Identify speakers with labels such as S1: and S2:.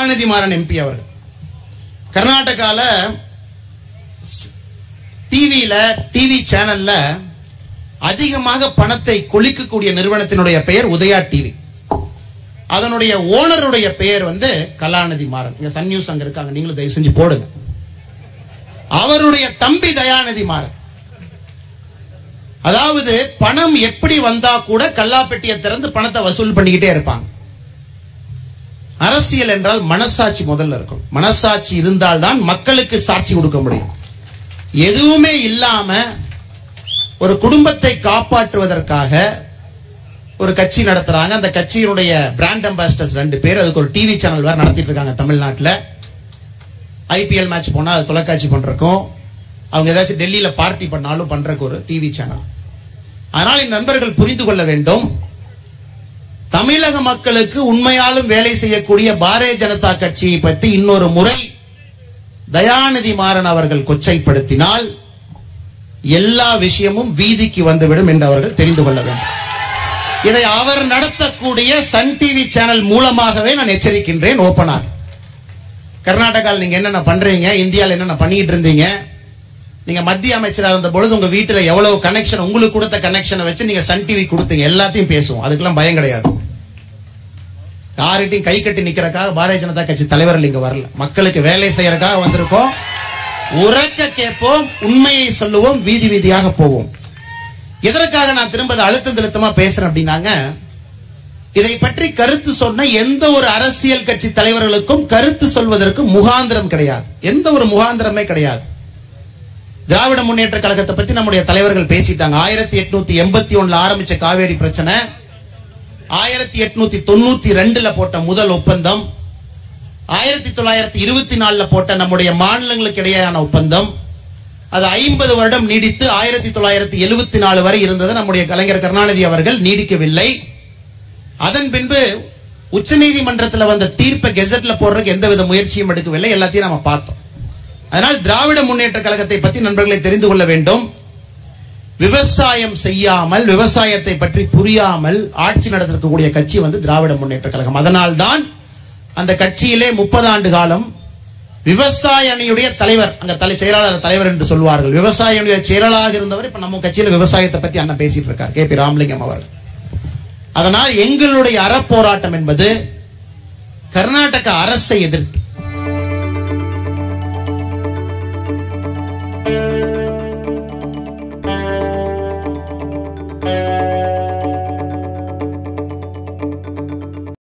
S1: Dayanidhi Maran MP அவர்கள் கர்நாடகால டிவியில டிவி சேனல்ல அதிகமாக பணத்தை கொளிக்கக்கூடிய நிறுவனத்தினுடைய பெயர் உதயா டிவி அதனுடைய ஓனருடைய பெயர் வந்து கலாநிதி மாறன் இங்க சன் நியூஸ் அங்க இருக்காங்க நீங்களும் தயவு செஞ்சு போடுங்க அவருடைய தம்பி தயாநிதி மாறன் அதாவது பணம் எப்படி வந்தா கூட கல்லாப்பெட்டியை திறந்து பணத்தை வசூல் பண்ணிக்கிட்டே இருப்பாங்க அரசியல் என்றால் மனசாட்சி முதல்ல இருக்கும் மனசாட்சி இருந்தால்தான் மக்களுக்கு சாட்சி கொடுக்க முடியும் எதுவுமே இல்லாம ஒரு குடும்பத்தை காப்பாற்றுவதற்காக ஒரு கட்சி நடத்துறாங்க அந்த கட்சியினுடைய பிராண்ட் அம்பாசிடர்ஸ் ரெண்டு பேர் அதுக்கு ஒரு டிவி சேனல் வேற நடத்திட்டு இருக்காங்க தமிழ்நாட்டில் ஐபிஎல் மேட்ச் போனா அது தொலைக்காட்சி பண்றக்கும் அவங்க ஏதாச்சும் டெல்லியில பார்ட்டி பண்ணாலும் பண்றதுக்கு ஒரு டிவி சேனல் அதனால் என் நண்பர்கள் புரிந்து கொள்ள வேண்டும் தமிழக மக்களுக்கு உண்மையாலும் வேலை செய்யக்கூடிய பாரதிய ஜனதா கட்சியை பற்றி இன்னொரு முறை தயாநிதி மாறன் அவர்கள் கொச்சைப்படுத்தினால் எல்லா விஷயமும் வீதிக்கு வந்துவிடும் என்று அவர்கள் தெரிந்து கொள்ள வேண்டும் இதை அவர் நடத்தக்கூடிய சன் டிவி சேனல் மூலமாகவே நான் எச்சரிக்கின்றேன் ஓப்பனாக கர்நாடகாவில் நீங்க என்னென்ன பண்றீங்க இந்தியாவில் என்னென்ன பண்ணிட்டு இருந்தீங்க நீங்க மத்திய அமைச்சரா இருந்த பொழுது உங்க வீட்டுல எவ்வளவு கனெக்ஷன் உங்களுக்கு கொடுத்த கனெக்ஷனை வச்சு நீங்க சன் டிவி கொடுத்தீங்க எல்லாத்தையும் பேசுவோம் அதுக்கெல்லாம் பயம் கிடையாது யார்கிட்டையும் கை கட்டி நிக்கிறக்காக பாரதிய ஜனதா கட்சி தலைவர்கள் இங்க வரல மக்களுக்கு வேலை செய்யறதுக்காக வந்திருக்கோம் உறக்க கேட்போம் உண்மையை சொல்லுவோம் வீதி வீதியாக போவோம் எதற்காக நான் திரும்ப அதை அழுத்தம் திருத்தமா பேசுறேன் அப்படின்னாங்க இதை பற்றி கருத்து சொன்ன எந்த ஒரு அரசியல் கட்சி தலைவர்களுக்கும் கருத்து சொல்வதற்கு முகாந்திரம் கிடையாது எந்த ஒரு முகாந்திரமே கிடையாது திராவிட முன்னேற்ற கழகத்தை பத்தி நம்முடைய தலைவர்கள் பேசிட்டாங்க ஆயிரத்தி எட்நூத்தி எண்பத்தி ஒண்ணுல ஆரம்பிச்ச காவேரி பிரச்சனை ஆயிரத்தி எட்நூத்தி தொண்ணூத்தி ரெண்டுல போட்ட முதல் ஒப்பந்தம் ஆயிரத்தி தொள்ளாயிரத்தி இருபத்தி நாலுல போட்ட நம்முடைய மாநிலங்களுக்கு இடையேயான ஒப்பந்தம் அது ஐம்பது வருடம் நீடித்து ஆயிரத்தி தொள்ளாயிரத்தி எழுபத்தி நாலு வரை இருந்தது நம்முடைய கலைஞர் கருணாநிதி அவர்கள் நீடிக்கவில்லை அதன் பின்பு உச்சநீதிமன்றத்தில் வந்த தீர்ப்பை கெசட்ல போடுறதுக்கு எந்தவித முயற்சியும் எடுக்கவில்லை எல்லாத்தையும் நம்ம பார்த்தோம் அதனால் திராவிட முன்னேற்ற கழகத்தை பற்றி நண்பர்களை தெரிந்து கொள்ள வேண்டும் விவசாயம் செய்யாமல் விவசாயத்தை பற்றி புரியாமல் ஆட்சி நடத்திருக்கக்கூடிய கட்சி வந்து திராவிட முன்னேற்ற கழகம் அதனால்தான் அந்த கட்சியிலே முப்பது ஆண்டு காலம் விவசாய அணியுடைய தலைவர் அங்க தலை செயலாளர் தலைவர் என்று சொல்வார்கள் விவசாய அணியுடைய செயலாளராக இருந்தவர் இப்ப நம்ம கட்சியில விவசாயத்தை பத்தி அண்ணன் பேசிட்டு இருக்கார் கே பி ராமலிங்கம் அவர்கள் அதனால் எங்களுடைய அறப்போராட்டம் என்பது கர்நாடக அரசை எதிர்த்து